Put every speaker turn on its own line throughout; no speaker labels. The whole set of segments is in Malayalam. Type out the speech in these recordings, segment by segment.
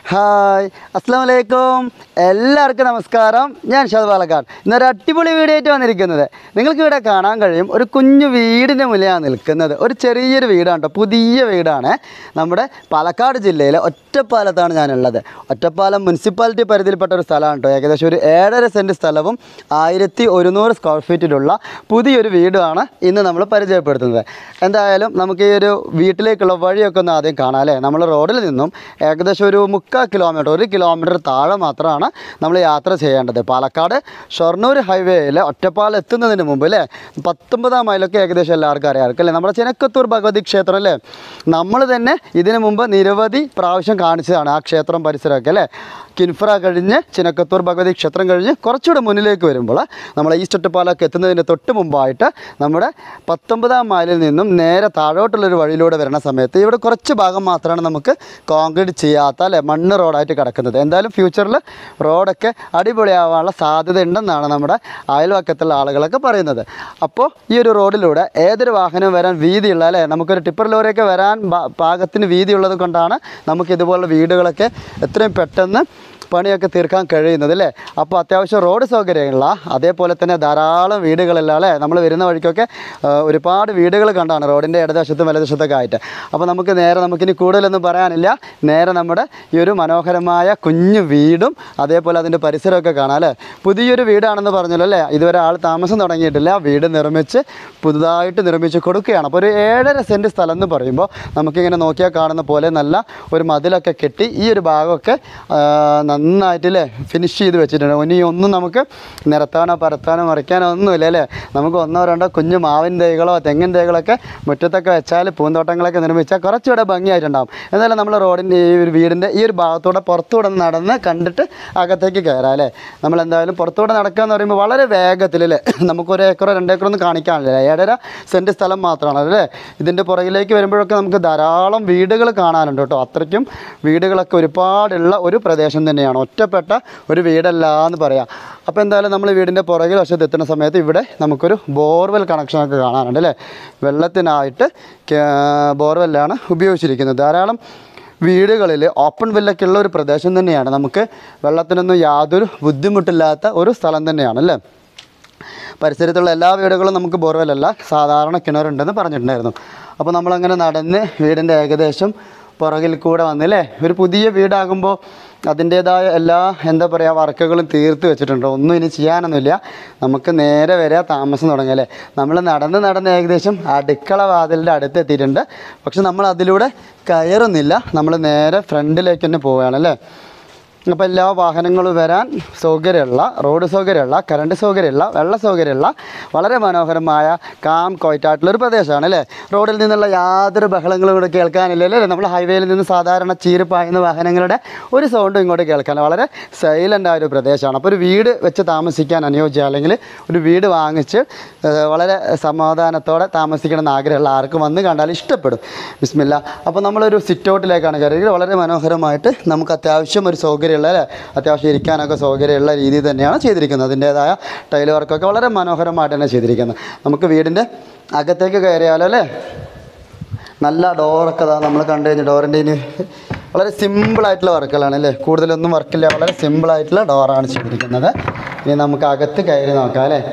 ഹായ് അസ്സാം വലൈക്കും എല്ലാവർക്കും നമസ്കാരം ഞാൻ ഷാദ് പാലക്കാട് ഇന്നൊരു അടിപൊളി വീഡിയോ ആയിട്ട് വന്നിരിക്കുന്നത് നിങ്ങൾക്ക് ഇവിടെ കാണാൻ കഴിയും ഒരു കുഞ്ഞു വീടിൻ്റെ മുന്നിലാണ് നിൽക്കുന്നത് ഒരു ചെറിയൊരു വീടാണ് കേട്ടോ പുതിയ വീടാണ് നമ്മുടെ പാലക്കാട് ജില്ലയിലെ ഒറ്റപ്പാലത്താണ് ഞാനുള്ളത് ഒറ്റപ്പാലം മുനിസിപ്പാലിറ്റി പരിധിയിൽപ്പെട്ട ഒരു സ്ഥലമാണ് കേട്ടോ ഏകദേശം ഒരു ഏഴര സെൻറ്റ് സ്ഥലവും ആയിരത്തി ഒരുന്നൂറ് സ്ക്വയർ ഫീറ്റിലുള്ള പുതിയൊരു വീടുമാണ് ഇന്ന് നമ്മൾ പരിചയപ്പെടുത്തുന്നത് എന്തായാലും നമുക്ക് ഈ ഒരു വീട്ടിലേക്കുള്ള വഴിയൊക്കെ ഒന്ന് ആദ്യം കാണാം അല്ലേ നമ്മൾ റോഡിൽ നിന്നും ഏകദേശം ഒരു മുക്കാൽ കിലോമീറ്റർ ഒരു കിലോമീറ്റർ താഴെ മാത്രമാണ് നമ്മൾ യാത്ര ചെയ്യേണ്ടത് പാലക്കാട് ഷൊർണൂർ ഹൈവേയിൽ ഒറ്റപ്പാലം എത്തുന്നതിന് മുമ്പ് അല്ലേ പത്തൊമ്പതാം മൈലൊക്കെ ഏകദേശം എല്ലാവർക്കും അറിയാമായിരിക്കും അല്ലേ നമ്മുടെ ചെനക്കത്തൂർ ഭഗവതി ക്ഷേത്രം അല്ലേ നമ്മൾ തന്നെ ഇതിനു മുമ്പ് നിരവധി പ്രാവശ്യം കാണിച്ചതാണ് ആ ക്ഷേത്രം പരിസരമൊക്കെ അല്ലേ കിൻഫ്ര കഴിഞ്ഞ് ചിനക്കത്തൂർ ഭഗവതി ക്ഷേത്രം കഴിഞ്ഞ് കുറച്ചുകൂടെ മുന്നിലേക്ക് വരുമ്പോൾ നമ്മൾ ഈസ്റ്റ് ഒറ്റപ്പാലൊക്കെ എത്തുന്നതിന് തൊട്ട് മുമ്പായിട്ട് നമ്മുടെ പത്തൊമ്പതാം മൈലിൽ നിന്നും നേരെ താഴോട്ടുള്ളൊരു വഴിയിലൂടെ വരുന്ന സമയത്ത് ഇവിടെ കുറച്ച് ഭാഗം മാത്രമാണ് നമുക്ക് കോൺക്രീറ്റ് ചെയ്യാത്ത അല്ലെ മണ്ണ് റോഡായിട്ട് കിടക്കുന്നത് എന്തായാലും ഫ്യൂച്ചറിൽ റോഡൊക്കെ അടിപൊളിയാവാനുള്ള സാധ്യത ഉണ്ടെന്നാണ് നമ്മുടെ അയൽവക്കത്തുള്ള ആളുകളൊക്കെ പറയുന്നത് അപ്പോൾ ഈ ഒരു റോഡിലൂടെ ഏതൊരു വാഹനവും വരാൻ വീതിയുള്ള അല്ലേ നമുക്കൊരു ടിപ്പർ ലോറിയൊക്കെ വരാൻ പാ- പാകത്തിന് വീതിയുള്ളത് കൊണ്ടാണ് നമുക്ക് ഇതുപോലുള്ള വീടുകളൊക്കെ എത്രയും പെട്ടെന്ന് പണിയൊക്കെ തീർക്കാൻ കഴിയുന്നത് അല്ലേ അപ്പോൾ അത്യാവശ്യം റോഡ് സൗകര്യമുള്ള അതേപോലെ തന്നെ ധാരാളം വീടുകളില്ല അല്ലേ നമ്മൾ വരുന്ന വഴിക്കൊക്കെ ആ, ഒരുപാട് വീടുകൾ കണ്ടാണ് റോഡിൻ്റെ ഇടതുവശത്തും വലതുവശത്തൊക്കെ ആയിട്ട് അപ്പോൾ നമുക്ക് നേരെ നമുക്കിനി കൂടുതലൊന്നും പറയാനില്ല നേരെ നമ്മുടെ ഈ ഒരു മനോഹരമായ കുഞ്ഞു വീടും അതേപോലെ അതിൻ്റെ പരിസരമൊക്കെ കാണാം അല്ലേ പുതിയൊരു വീടാണെന്ന് പറഞ്ഞല്ലോ അല്ലേ ഇതുവരെ ആൾ താമസം തുടങ്ങിയിട്ടില്ല വീട് നിർമ്മിച്ച് പുതുതായിട്ട് നിർമ്മിച്ച് കൊടുക്കുകയാണ് അപ്പോൾ ഒരു ഏഴര സെൻറ്റ് സ്ഥലം എന്ന് പറയുമ്പോൾ നമുക്കിങ്ങനെ നോക്കിയാൽ കാണുന്ന പോലെ നല്ല ഒരു മതിലൊക്കെ കെട്ടി ഈ ഒരു ഭാഗമൊക്കെ ആ, നന്നായിട്ട് അല്ലേ ഫിനിഷ് ചെയ്ത് വെച്ചിട്ടുണ്ട് ഇനി ഒന്നും നമുക്ക് നിരത്താനോ പരത്താനോ മറിക്കാനോ ഒന്നുമില്ല അല്ലേ നമുക്ക് ഒന്നോ രണ്ടോ കുഞ്ഞു മാവിൻ തൈകളോ തെങ്ങിൻ തൈകളൊക്കെ മുറ്റത്തൊക്കെ വെച്ചാൽ പൂന്തോട്ടങ്ങളൊക്കെ നിർമ്മിച്ചാൽ കുറച്ചുകൂടെ ഭംഗിയായിട്ടുണ്ടാവും എന്നാലും നമ്മൾ റോഡിൻ്റെ ഈ ഒരു വീടിൻ്റെ ഈ ഒരു ഭാഗത്തൂടെ പുറത്തൂടെ നടന്ന് കണ്ടിട്ട് അകത്തേക്ക് കയറാം അല്ലേ നമ്മൾ എന്തായാലും പുറത്തൂടെ നടക്കുക എന്ന് പറയുമ്പോൾ വളരെ വേഗത്തിൽ അല്ലേ നമുക്കൊരു ഏക്കറോ രണ്ടേക്കറോ ഒന്നും കാണിക്കാനില്ല ഏഴര സെൻറ്റ് സ്ഥലം മാത്രമാണ് അല്ലേ ഇതിൻ്റെ പുറകിലേക്ക് വരുമ്പോഴൊക്കെ നമുക്ക് ധാരാളം വീടുകൾ കാണാനുണ്ട് കേട്ടോ അത്രയ്ക്കും വീടുകളൊക്കെ ഒരുപാടുള്ള ഒരു പ്രദേശം തന്നെയാണ് ഒറ്റപ്പെട്ട ഒരു വീടല്ല എന്ന് പറയാം അപ്പോൾ എന്തായാലും നമ്മൾ വീടിൻ്റെ പുറകിൽ വശത്ത് എത്തുന്ന സമയത്ത് ഇവിടെ നമുക്കൊരു ബോർവെൽ കണക്ഷനൊക്കെ കാണാനുണ്ട് അല്ലേ വെള്ളത്തിനായിട്ട് കേ- ബോർവെല്ലാണ് ഉപയോഗിച്ചിരിക്കുന്നത് ധാരാളം വീടുകളിൽ ഓപ്പൺ വെല്ലൊക്കെ ഉള്ള ഒരു പ്രദേശം തന്നെയാണ് നമുക്ക് വെള്ളത്തിനൊന്നും യാതൊരു ബുദ്ധിമുട്ടില്ലാത്ത ഒരു സ്ഥലം തന്നെയാണ് അല്ലേ പരിസരത്തുള്ള എല്ലാ വീടുകളും നമുക്ക് ബോർവെല്ലല്ല സാധാരണ കിണറുണ്ടെന്ന് പറഞ്ഞിട്ടുണ്ടായിരുന്നു അപ്പോൾ നമ്മളങ്ങനെ നടന്ന് വീടിൻ്റെ ഏകദേശം പുറകിൽ കൂടെ വന്നില്ലേ ഒരു പുതിയ വീടാകുമ്പോൾ അതിൻ്റേതായ എല്ലാ എന്താ പറയുക വർക്കുകളും തീർത്ത് വെച്ചിട്ടുണ്ട് ഒന്നും ഇനി ചെയ്യാനൊന്നുമില്ല നമുക്ക് നേരെ വരെ താമസം തുടങ്ങിയല്ലേ നമ്മൾ നടന്ന് നടന്ന് ഏകദേശം അടുക്കള വാതിലിൻ്റെ അടുത്ത് എത്തിയിട്ടുണ്ട് പക്ഷെ നമ്മൾ അതിലൂടെ കയറുന്നില്ല നമ്മൾ നേരെ ഫ്രണ്ടിലേക്ക് തന്നെ പോവുകയാണ് അല്ലേ അപ്പോൾ എല്ലാ വാഹനങ്ങളും വരാൻ സൗകര്യമുള്ള റോഡ് സൗകര്യമുള്ള കറണ്ട് സൗകര്യമുള്ള വെള്ള സൗകര്യമുള്ള വളരെ മനോഹരമായ കാം കോയിട്ടായിട്ടുള്ള ഒരു പ്രദേശമാണ് അല്ലേ റോഡിൽ നിന്നുള്ള യാതൊരു ബഹളങ്ങളും ഇവിടെ കേൾക്കാനില്ല അല്ലേ നമ്മൾ ഹൈവേയിൽ നിന്ന് സാധാരണ ചീര് പായുന്ന വാഹനങ്ങളുടെ ഒരു സൗണ്ടും ഇങ്ങോട്ട് കേൾക്കാനില്ല വളരെ സൈലൻ്റ് ആയ ഒരു പ്രദേശമാണ് അപ്പോൾ ഒരു വീട് വെച്ച് താമസിക്കാൻ അനുയോജ്യം അല്ലെങ്കിൽ ഒരു വീട് വാങ്ങിച്ച് ഏഹ്, വളരെ സമാധാനത്തോടെ താമസിക്കണം എന്ന് ആഗ്രഹമുള്ള ആർക്കും വന്ന് കണ്ടാൽ ഇഷ്ടപ്പെടും ബിസ്മില്ല അപ്പോൾ നമ്മളൊരു സിറ്റ് ഔട്ടിലേക്കാണ് കയറിയത് വളരെ മനോഹരമായിട്ട് നമുക്ക് അത്യാവശ്യം ഒരു സൗകര്യമുള്ള അല്ലേ അത്യാവശ്യം ഇരിക്കാനൊക്കെ സൗകര്യമുള്ള രീതിയിൽ തന്നെയാണ് ചെയ്തിരിക്കുന്നത് അതിൻ്റേതായ ടൈൽ വർക്കൊക്കെ വളരെ മനോഹരമായിട്ട് തന്നെ ചെയ്തിരിക്കുന്നത് നമുക്ക് വീടിൻ്റെ അകത്തേക്ക് കയറിയാലോ അല്ലേ നല്ല ഡോറൊക്കെ ഇതാ നമ്മൾ കണ്ടു കഴിഞ്ഞാൽ ഡോറിൻ്റെ ഇനി വളരെ സിമ്പിളായിട്ടുള്ള വർക്കുകളാണ് അല്ലേ കൂടുതലൊന്നും വർക്കില്ല വളരെ സിമ്പിളായിട്ടുള്ള ഡോറാണ് ചെയ്തിരിക്കുന്നത് ഇനി നമുക്ക് അകത്ത് കയറി നോക്കാം അല്ലേ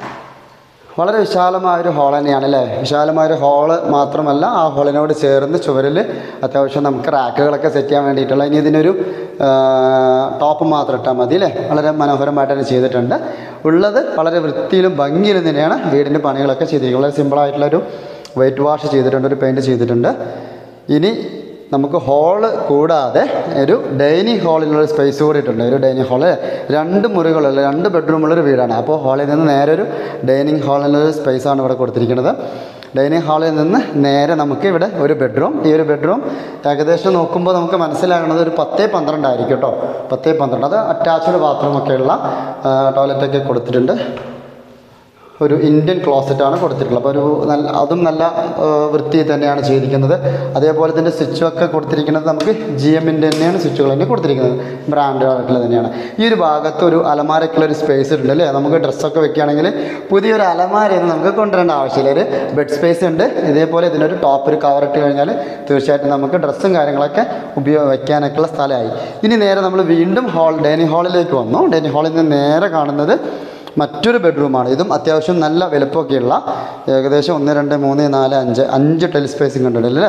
വളരെ വിശാലമായൊരു ഹോൾ തന്നെയാണ് അല്ലേ വിശാലമായൊരു ഹോള് മാത്രമല്ല ആ ഹോളിനോട് ചേർന്ന് ചുവരിൽ അത്യാവശ്യം നമുക്ക് റാക്കുകളൊക്കെ സെറ്റ് ചെയ്യാൻ വേണ്ടിയിട്ടുള്ള ഇനി ഇതിനൊരു ആ, ടോപ്പ് മാത്രം ഇട്ടാൽ മതി അല്ലേ വളരെ മനോഹരമായിട്ട് തന്നെ ചെയ്തിട്ടുണ്ട് ഉള്ളത് വളരെ വൃത്തിയിലും ഭംഗിയിലും തന്നെയാണ് വീടിൻ്റെ പണികളൊക്കെ ചെയ്തിരിക്കുന്നത് വളരെ സിമ്പിളായിട്ടുള്ളൊരു വൈറ്റ് വാഷ് ചെയ്തിട്ടുണ്ട് ഒരു പെയിൻറ്റ് ചെയ്തിട്ടുണ്ട് ഇനി നമുക്ക് ഹോള് കൂടാതെ ഒരു ഡൈനിങ് ഹാളിലുള്ള സ്പേസ് കൂടി ഇട്ടുണ്ട് ഒരു ഡൈനിങ് ഹാള് രണ്ട് മുറികളുള്ള രണ്ട് ബെഡ്റൂമുള്ളൊരു വീടാണ് അപ്പോൾ ഹാളിൽ നിന്ന് നേരെ ഒരു ഡൈനിങ് ഹാളിലൊരു സ്പേസാണ് ഇവിടെ കൊടുത്തിരിക്കുന്നത് ഡൈനിങ് ഹാളിൽ നിന്ന് നേരെ നമുക്ക് ഇവിടെ ഒരു ബെഡ്റൂം ഈ ഒരു ബെഡ്റൂം ഏകദേശം നോക്കുമ്പോൾ നമുക്ക് മനസ്സിലാകുന്നത് ഒരു പത്തേ പന്ത്രണ്ടായിരിക്കും കേട്ടോ പത്തേ പന്ത്രണ്ട് അത് അറ്റാച്ച്ഡ് ബാത്റൂമൊക്കെയുള്ള ടോയ്ലറ്റൊക്കെ കൊടുത്തിട്ടുണ്ട് ഒരു ഇന്ത്യൻ ക്ലോസറ്റാണ് കൊടുത്തിട്ടുള്ളത് അപ്പോൾ ഒരു നല്ല അതും നല്ല ആ, വൃത്തി തന്നെയാണ് ചെയ്തിരിക്കുന്നത് അതേപോലെ തന്നെ സ്വിച്ചൊക്കെ കൊടുത്തിരിക്കുന്നത് നമുക്ക് ജി എമ്മിൻ്റെ തന്നെയാണ് സ്വിച്ചുകൾ തന്നെ കൊടുത്തിരിക്കുന്നത് ബ്രാൻഡ് ആയിട്ടുള്ള തന്നെയാണ് ഈ ഒരു ഭാഗത്ത് ഒരു അലമാരക്കുള്ള ഒരു സ്പേസ് ഉണ്ട് അല്ലേ നമുക്ക് ഡ്രസ്സൊക്കെ വെക്കുകയാണെങ്കിൽ പുതിയൊരു അലമാരയൊന്നും നമുക്ക് കൊണ്ടുവരേണ്ട ആവശ്യമില്ല ഒരു ബെഡ് സ്പേസ് ഉണ്ട് ഇതേപോലെ ഇതിനൊരു ടോപ്പ് ഒരു കവർ ഇട്ട് കഴിഞ്ഞാൽ തീർച്ചയായിട്ടും നമുക്ക് ഡ്രസ്സും കാര്യങ്ങളൊക്കെ ഉപയോഗ വയ്ക്കാനൊക്കെയുള്ള സ്ഥലമായി ഇനി നേരെ നമ്മൾ വീണ്ടും ഹാൾ ഡൈനിങ് ഹാളിലേക്ക് വന്നു ഡൈനിങ് ഹാളിൽ നിന്ന് നേരെ കാണുന്നത് മറ്റൊരു ബെഡ്റൂമാണ് ഇതും അത്യാവശ്യം നല്ല വലുപ്പമൊക്കെയുള്ള ഏകദേശം ഒന്ന് രണ്ട് മൂന്ന് നാല് അഞ്ച് അഞ്ച് ടെൽ സ്പേസിങ് ഉണ്ട് അല്ലേ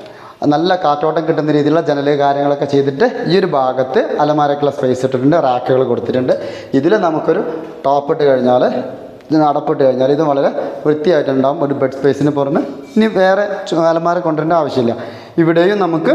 നല്ല കാറ്റോട്ടം കിട്ടുന്ന രീതിയിലുള്ള ജനല് കാര്യങ്ങളൊക്കെ ചെയ്തിട്ട് ഈ ഒരു ഭാഗത്ത് അലമാരക്കുള്ള സ്പേസ് ഇട്ടിട്ടുണ്ട് റാക്കുകൾ കൊടുത്തിട്ടുണ്ട് ഇതിൽ നമുക്കൊരു ടോപ്പ് ഇട്ട് കഴിഞ്ഞാൽ ഇത് അടപ്പിട്ട് കഴിഞ്ഞാൽ ഇത് വളരെ വൃത്തിയായിട്ടുണ്ടാകും ഒരു ബെഡ് സ്പേസിന് പുറമെ ഇനി വേറെ ചു- അലമാര കൊണ്ടുവരേണ്ട ആവശ്യമില്ല ഇവിടെയും നമുക്ക്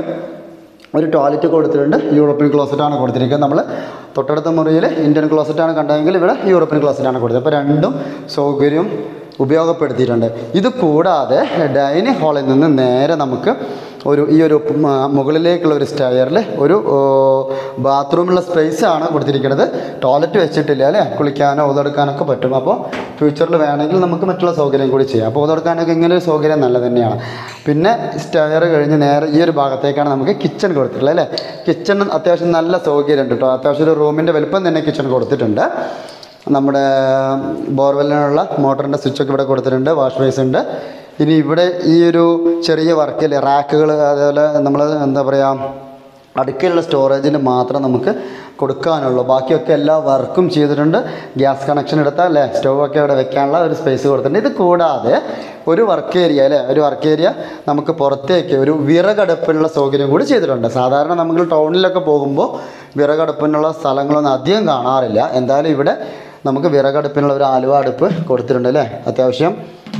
ഒരു ടോയ്ലറ്റ് കൊടുത്തിട്ടുണ്ട് യൂറോപ്യൻ ക്ലോസറ്റാണ് കൊടുത്തിരിക്കുന്നത് നമ്മൾ തൊട്ടടുത്ത മുറിയിൽ ഇന്ത്യൻ ക്ലോസറ്റാണ് കണ്ടതെങ്കിൽ ഇവിടെ യൂറോപ്യൻ ക്ലോസറ്റാണ് കൊടുത്തത് അപ്പോൾ രണ്ടും സൗകര്യം ഉപയോഗപ്പെടുത്തിയിട്ടുണ്ട് ഇത് കൂടാതെ ഡൈനിങ് ഹാളിൽ നിന്ന് നേരെ നമുക്ക് ഒരു ഈ ഒരു മ- മുകളിലേക്കുള്ള ഒരു സ്റ്റയറിൽ ഒരു ഓ, ബാത്റൂമുള്ള സ്പേസ് ആണ് കൊടുത്തിരിക്കുന്നത് ടോയ്ലറ്റ് വെച്ചിട്ടില്ല അല്ലേ കുളിക്കാനോ ഉതെടുക്കാനൊക്കെ പറ്റും അപ്പോൾ ഫ്യൂച്ചറിൽ വേണമെങ്കിൽ നമുക്ക് മറ്റുള്ള സൗകര്യം കൂടി ചെയ്യാം അപ്പോൾ ഉതെടുക്കാനൊക്കെ ഇങ്ങനെ ഒരു സൗകര്യം നല്ല തന്നെയാണ് പിന്നെ സ്റ്റയർ കഴിഞ്ഞ് നേരെ ഈ ഒരു ഭാഗത്തേക്കാണ് നമുക്ക് കിച്ചൺ കൊടുത്തിട്ടുള്ളത് അല്ലേ കിച്ചൺ അത്യാവശ്യം നല്ല സൗകര്യം ഉണ്ട് കേട്ടോ അത്യാവശ്യം ഒരു റൂമിൻ്റെ വലുപ്പം തന്നെ കിച്ചൺ കൊടുത്തിട്ടുണ്ട് നമ്മുടെ ബോർവെല്ലിനുള്ള മോട്ടറിൻ്റെ സ്വിച്ചൊക്കെ ഇവിടെ കൊടുത്തിട്ടുണ്ട് വാഷ് ബേസ് ഉണ്ട് ഇനി ഇവിടെ ഈ ഒരു ചെറിയ വർക്കിൽ റാക്കുകൾ അതേപോലെ നമ്മൾ എന്താ പറയുക അടുക്കലുള്ള സ്റ്റോറേജിന് മാത്രം നമുക്ക് കൊടുക്കാനുള്ളൂ ബാക്കിയൊക്കെ എല്ലാ വർക്കും ചെയ്തിട്ടുണ്ട് ഗ്യാസ് കണക്ഷൻ എടുത്താൽ അല്ലേ സ്റ്റൗവൊക്കെ ഇവിടെ വെക്കാനുള്ള ഒരു സ്പേസ് കൊടുത്തിട്ടുണ്ട് ഇത് കൂടാതെ ഒരു വർക്ക് ഏരിയ അല്ലേ ഒരു വർക്ക് ഏരിയ നമുക്ക് പുറത്തേക്ക് ഒരു വിറകടുപ്പിനുള്ള സൗകര്യം കൂടി ചെയ്തിട്ടുണ്ട് സാധാരണ നമ്മൾ ടൗണിലൊക്കെ പോകുമ്പോൾ വിറകടുപ്പിനുള്ള സ്ഥലങ്ങളൊന്നും അധികം കാണാറില്ല എന്തായാലും ഇവിടെ നമുക്ക് വിറകടുപ്പിനുള്ള ഒരു ആലുവ അടുപ്പ് കൊടുത്തിട്ടുണ്ട് അല്ലേ അത്യാവശ്യം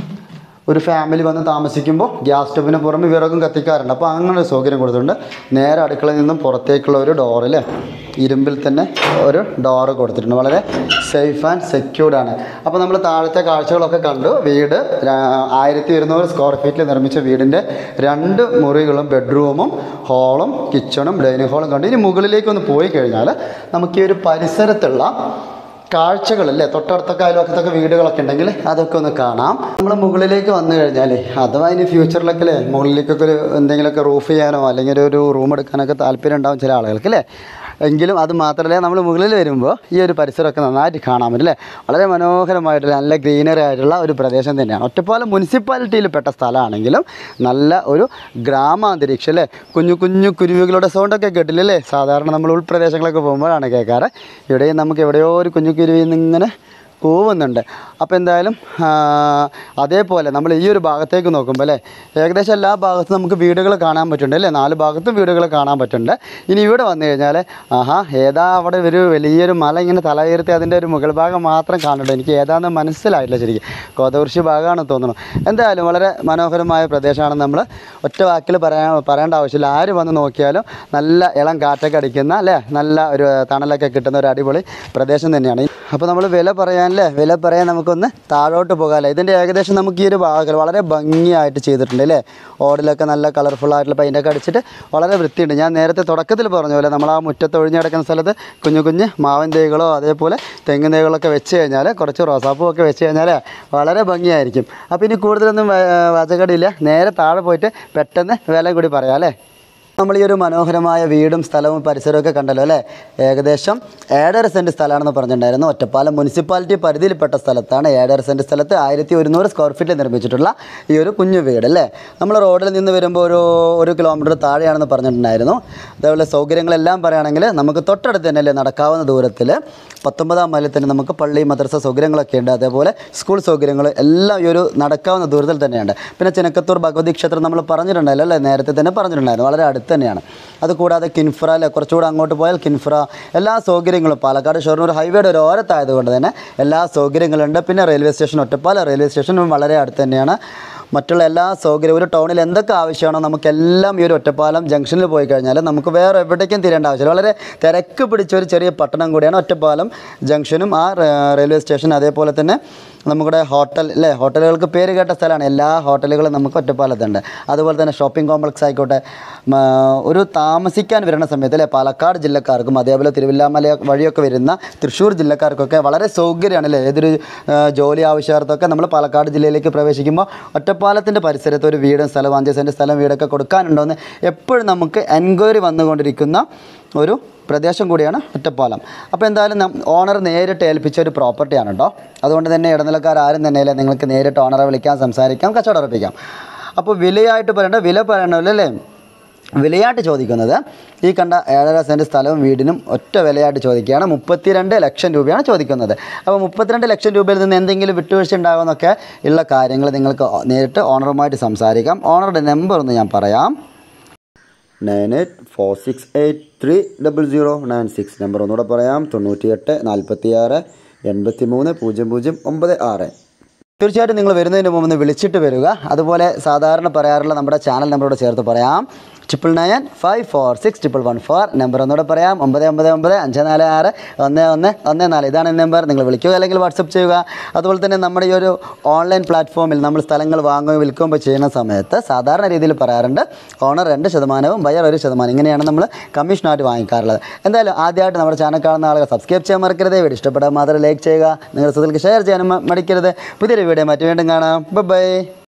ഒരു ഫാമിലി വന്ന് താമസിക്കുമ്പോൾ ഗ്യാസ് സ്റ്റവിന് പുറമെ വിറകും കത്തിക്കാറുണ്ട് അപ്പോൾ അങ്ങനെ ഒരു സൗകര്യം കൊടുത്തിട്ടുണ്ട് നേരെ അടുക്കളയിൽ നിന്നും പുറത്തേക്കുള്ള ഒരു ഡോർ അല്ലേ ഇരുമ്പിൽ തന്നെ ഒരു ഡോറ് കൊടുത്തിട്ടുണ്ട് വളരെ സേഫ് ആൻഡ് സെക്യൂർഡ് ആണ് അപ്പോൾ നമ്മൾ താഴത്തെ കാഴ്ചകളൊക്കെ കണ്ടു വീട് ആയിരത്തി ഇരുന്നൂറ് സ്ക്വയർ ഫീറ്റിൽ നിർമ്മിച്ച വീടിൻ്റെ രണ്ട് മുറികളും ബെഡ്റൂമും ഹാളും കിച്ചണും ഡൈനിങ് ഹാളും കണ്ടു ഇനി മുകളിലേക്ക് ഒന്ന് പോയി കഴിഞ്ഞാൽ നമുക്ക് ഈ ഒരു പരിസരത്തുള്ള കാഴ്ചകളല്ലേ തൊട്ടടുത്തൊക്കെ അയൽവക്കത്തൊക്കെ വീടുകളൊക്കെ ഉണ്ടെങ്കിൽ അതൊക്കെ ഒന്ന് കാണാം നമ്മൾ മുകളിലേക്ക് വന്നു കഴിഞ്ഞാൽ അഥവാ ഇനി ഫ്യൂച്ചറിലൊക്കെ അല്ലേ മുകളിലേക്കൊക്കെ ഒരു എന്തെങ്കിലുമൊക്കെ റൂഫ് ചെയ്യാനോ അല്ലെങ്കിൽ ഒരു റൂം എടുക്കാനൊക്കെ താല്പര്യം ഉണ്ടാവും ചില ആളുകൾക്ക് അല്ലേ എങ്കിലും അത് മാത്രമല്ല നമ്മൾ മുകളിൽ വരുമ്പോൾ ഈ ഒരു പരിസരമൊക്കെ നന്നായിട്ട് കാണാൻ പറ്റും അല്ലേ വളരെ മനോഹരമായിട്ടുള്ള നല്ല ഗ്രീനറി ആയിട്ടുള്ള ഒരു പ്രദേശം തന്നെയാണ് ഒറ്റപ്പാലം മുനിസിപ്പാലിറ്റിയിൽ പെട്ട സ്ഥലമാണെങ്കിലും നല്ല ഒരു ഗ്രാമാന്തരീക്ഷം അല്ലേ കുഞ്ഞു കുഞ്ഞു കുരുവികളുടെ സൗണ്ടൊക്കെ കേട്ടില്ലേ അല്ലേ സാധാരണ നമ്മൾ ഉൾപ്രദേശങ്ങളൊക്കെ പോകുമ്പോഴാണ് കേൾക്കാറ് ഇവിടെയും നമുക്ക് എവിടെയോ ഒരു കുഞ്ഞു കുരുവിൽ നിന്ന് ഇങ്ങനെ കൂവുന്നുണ്ട് അപ്പോൾ എന്തായാലും ആ, അതേപോലെ നമ്മൾ ഈ ഒരു ഭാഗത്തേക്ക് നോക്കുമ്പോൾ അല്ലേ ഏകദേശം എല്ലാ ഭാഗത്തും നമുക്ക് വീടുകൾ കാണാൻ പറ്റുന്നുണ്ട് അല്ലേ നാല് ഭാഗത്തും വീടുകൾ കാണാൻ പറ്റുന്നുണ്ട് ഇനി ഇവിടെ വന്നു കഴിഞ്ഞാൽ ആഹാ ഏതാ അവിടെ ഒരു വലിയൊരു മല ഇങ്ങനെ തല ഉയർത്തി അതിൻ്റെ ഒരു മുകൾ ഭാഗം മാത്രം കാണുന്നുണ്ട് എനിക്ക് ഏതാണെന്ന് മനസ്സിലായിട്ടില്ല ശരിക്കും കോതകുറിശി ഭാഗമാണെന്ന് തോന്നുന്നു എന്തായാലും വളരെ മനോഹരമായ പ്രദേശമാണ് നമ്മൾ ഒറ്റ വാക്കിൽ പറയാൻ പറയേണ്ട ആവശ്യമില്ല ആര് വന്ന് നോക്കിയാലും നല്ല ഇളം കാറ്റൊക്കെ അടിക്കുന്ന അല്ലേ നല്ല ഒരു തണലൊക്കെ കിട്ടുന്ന ഒരു അടിപൊളി പ്രദേശം തന്നെയാണ് അപ്പോൾ നമ്മൾ വില പറയാനല്ലേ വില പറയാൻ നമുക്കൊന്ന് താഴോട്ട് പോകാമല്ലേ ഇതിൻ്റെ ഏകദേശം നമുക്ക് ഈ ഒരു ഭാഗം വളരെ ഭംഗിയായിട്ട് ചെയ്തിട്ടുണ്ട് അല്ലേ ഓടിലൊക്കെ നല്ല കളർഫുൾ ആയിട്ടുള്ള പെയിൻ്റൊക്കെ അടിച്ചിട്ട് വളരെ വൃത്തിയുണ്ട് ഞാൻ നേരത്തെ തുടക്കത്തിൽ പറഞ്ഞ പോലെ നമ്മൾ ആ മുറ്റത്ത് ഒഴിഞ്ഞു കിടക്കുന്ന സ്ഥലത്ത് കുഞ്ഞു കുഞ്ഞ് മാവൻ തൈകളോ അതേപോലെ തെങ്ങിൻ തൈകളൊക്കെ വെച്ച് കഴിഞ്ഞാൽ കുറച്ച് റോസാപ്പൂ ഒക്കെ വെച്ച് കഴിഞ്ഞാൽ വളരെ ഭംഗിയായിരിക്കും അപ്പോൾ ഇനി കൂടുതലൊന്നും വ- വചകടിയില്ല നേരെ താഴെ പോയിട്ട് പെട്ടെന്ന് വില കൂടി പറയാം അല്ലേ നമ്മൾ ഈ ഒരു മനോഹരമായ വീടും സ്ഥലവും പരിസരവും ഒക്കെ കണ്ടല്ലോ അല്ലേ ഏകദേശം ഏഴര സെൻറ്റ് സ്ഥലമാണെന്ന് പറഞ്ഞിട്ടുണ്ടായിരുന്നു ഒറ്റപ്പാലം മുനിസിപ്പാലിറ്റി പരിധിയിൽപ്പെട്ട സ്ഥലത്താണ് ഏഴര സെൻറ്റ് സ്ഥലത്ത് ആയിരത്തി ഒരുന്നൂറ് സ്ക്വയർ ഫീറ്റിൽ നിർമ്മിച്ചിട്ടുള്ള ഈ ഒരു കുഞ്ഞു വീട് അല്ലേ നമ്മൾ റോഡിൽ നിന്ന് വരുമ്പോൾ ഒരു ഒരു കിലോമീറ്റർ താഴെയാണെന്ന് പറഞ്ഞിട്ടുണ്ടായിരുന്നു അതേപോലെ സൗകര്യങ്ങളെല്ലാം പറയുകയാണെങ്കിൽ നമുക്ക് തൊട്ടടുത്ത് തന്നെ അല്ലേ നടക്കാവുന്ന ദൂരത്തിൽ പത്തൊമ്പതാം മൈലിൽ തന്നെ നമുക്ക് പള്ളി മദ്രസ സൗകര്യങ്ങളൊക്കെ ഉണ്ട് അതേപോലെ സ്കൂൾ സൗകര്യങ്ങൾ എല്ലാം ഈ ഒരു നടക്കാവുന്ന ദൂരത്തിൽ തന്നെയുണ്ട് പിന്നെ ചിനക്കത്തൂർ ഭഗവതി ക്ഷേത്രം നമ്മൾ പറഞ്ഞിട്ടുണ്ടായല്ലോ അല്ലേ നേരത്തെ തന്നെ പറഞ്ഞിട്ടുണ്ടായിരുന്നു വളരെ അടുത്ത് തന്നെയാണ് അതുകൂടാതെ കിൻഫ്ര അല്ലെ കുറച്ചുകൂടെ അങ്ങോട്ട് പോയാൽ കിൻഫ്ര എല്ലാ സൗകര്യങ്ങളും പാലക്കാട് ഷൊർണൂർ ഹൈവേയുടെ ഒരു ഓരത്തായതുകൊണ്ട് തന്നെ എല്ലാ സൗകര്യങ്ങളുണ്ട് പിന്നെ റെയിൽവേ സ്റ്റേഷൻ ഒറ്റപ്പാല റെയിൽവേ സ്റ്റേഷനും വളരെ അടുത്ത് തന്നെയാണ് മറ്റുള്ള എല്ലാ സൗകര്യവും ഒരു ടൗണിൽ എന്തൊക്കെ ആവശ്യമാണോ നമുക്കെല്ലാം ഈ ഒരു ഒറ്റപ്പാലം ജംഗ്ഷനിൽ പോയി കഴിഞ്ഞാൽ നമുക്ക് വേറെ എവിടേക്കും തിരേണ്ട ആവശ്യമില്ല വളരെ തിരക്ക് പിടിച്ച ഒരു ചെറിയ പട്ടണം കൂടിയാണ് ഒറ്റപ്പാലം ജംഗ്ഷനും ആ റ- റെയിൽവേ സ്റ്റേഷൻ അതേപോലെ തന്നെ നമ്മുടെ ഹോട്ടൽ അല്ലേ ഹോട്ടലുകൾക്ക് പേര് കേട്ട സ്ഥലമാണ് എല്ലാ ഹോട്ടലുകളും നമുക്ക് ഒറ്റപ്പാലത്തുണ്ട് അതുപോലെ തന്നെ ഷോപ്പിംഗ് കോംപ്ലക്സ് ആയിക്കോട്ടെ മ, ഒരു താമസിക്കാൻ വരുന്ന സമയത്ത് അല്ലേ പാലക്കാട് ജില്ലക്കാർക്കും അതേപോലെ തിരുവല്ലാമല വഴിയൊക്കെ വരുന്ന തൃശ്ശൂർ ജില്ലക്കാർക്കൊക്കെ വളരെ സൗകര്യമാണ് അല്ലേ ഏതൊരു ആ, ജോലി ആവശ്യാർത്ഥമൊക്കെ നമ്മൾ പാലക്കാട് ജില്ലയിലേക്ക് പ്രവേശിക്കുമ്പോൾ ഒറ്റപ്പാലത്തിൻ്റെ പരിസരത്ത് ഒരു വീടും സ്ഥലവും അഞ്ച് സെൻറ്റ് സ്ഥലം വീടൊക്കെ കൊടുക്കാനുണ്ടോയെന്ന് എപ്പോഴും നമുക്ക് എൻക്വയറി വന്നുകൊണ്ടിരിക്കുന്ന ഒരു പ്രദേശം കൂടിയാണ് ഒറ്റപ്പാലം അപ്പോൾ എന്തായാലും നം- ഓണർ നേരിട്ട് ഏൽപ്പിച്ച ഒരു പ്രോപ്പർട്ടിയാണ് കേട്ടോ അതുകൊണ്ട് തന്നെ ഇടനിലക്കാർ ആരും തന്നെ ഇല്ല നിങ്ങൾക്ക് നേരിട്ട് ഓണറെ വിളിക്കാം സംസാരിക്കാം കച്ചവടം ഉറപ്പിക്കാം അപ്പോൾ വിലയായിട്ട് പറയേണ്ട വില പറയണമല്ലോ അല്ലേ വിലയായിട്ട് ചോദിക്കുന്നത് ഈ കണ്ട ഏഴര സെൻറ്റ് സ്ഥലവും വീടിനും ഒറ്റ വിലയായിട്ട് ചോദിക്കുകയാണ് മുപ്പത്തിരണ്ട് ലക്ഷം രൂപയാണ് ചോദിക്കുന്നത് അപ്പോൾ മുപ്പത്തിരണ്ട് ലക്ഷം രൂപയിൽ നിന്ന് എന്തെങ്കിലും വിട്ടുവീഴ്ച ഉണ്ടാകുമെന്നൊക്കെ ഉള്ള കാര്യങ്ങൾ നിങ്ങൾക്ക് നേരിട്ട് ഓണറുമായിട്ട് സംസാരിക്കാം ഓണറുടെ നമ്പർ ഒന്ന് ഞാൻ പറയാം nine eight four six eight three double zero nine six നമ്പർ ഒന്നുകൂടെ പറയാം തൊണ്ണൂറ്റിയെട്ട് നാൽപ്പത്തി ആറ് എൺപത്തി മൂന്ന് പൂജ്യം പൂജ്യം ഒമ്പത് ആറ് തീർച്ചയായിട്ടും നിങ്ങൾ വരുന്നതിന് മുമ്പ് ഒന്ന് വിളിച്ചിട്ട് വരിക അതുപോലെ സാധാരണ പറയാറുള്ള നമ്മുടെ ചാനൽ നമ്പറോട് ചേർത്ത് പറയാം triple nine five four six triple one four നമ്പർ ഒന്നുകൂടെ പറയാം ഒമ്പത് ഒമ്പത് ഒമ്പത് അഞ്ച് നാല് ആറ് ഒന്ന് ഒന്ന് ഒന്ന് നാല് ഇതാണ് നമ്പർ നിങ്ങൾ വിളിക്കുക അല്ലെങ്കിൽ വാട്സപ്പ് ചെയ്യുക അതുപോലെ തന്നെ നമ്മുടെ ഈ ഒരു ഓൺലൈൻ പ്ലാറ്റ്ഫോമിൽ നമ്മൾ സ്ഥലങ്ങൾ വാങ്ങുകയും വിൽക്കുകയും ചെയ്യുന്ന സമയത്ത് സാധാരണ രീതിയിൽ പറയാറുണ്ട് ഓണർ രണ്ട് ശതമാനവും ബയർ ഒരു ശതമാനം ഇങ്ങനെയാണ് നമ്മൾ കമ്മീഷനായിട്ട് വാങ്ങിക്കാറുള്ളത് എന്തായാലും ആദ്യമായിട്ട് നമ്മുടെ ചാനൽ കാണുന്ന ആളുകൾ സബ്സ്ക്രൈബ് ചെയ്യാൻ മറക്കരുത് വീഡിയോ ഇഷ്ടപ്പെടാൻ മാത്രം ലൈക്ക് ചെയ്യുക നിങ്ങളുടെ സുഹൃത്തുക്കൾക്ക് ഷെയർ ചെയ്യാനും മ- മടിക്കരുത് പുതിയൊരു വീഡിയോ മറ്റു വീണ്ടും കാണാം ബൈ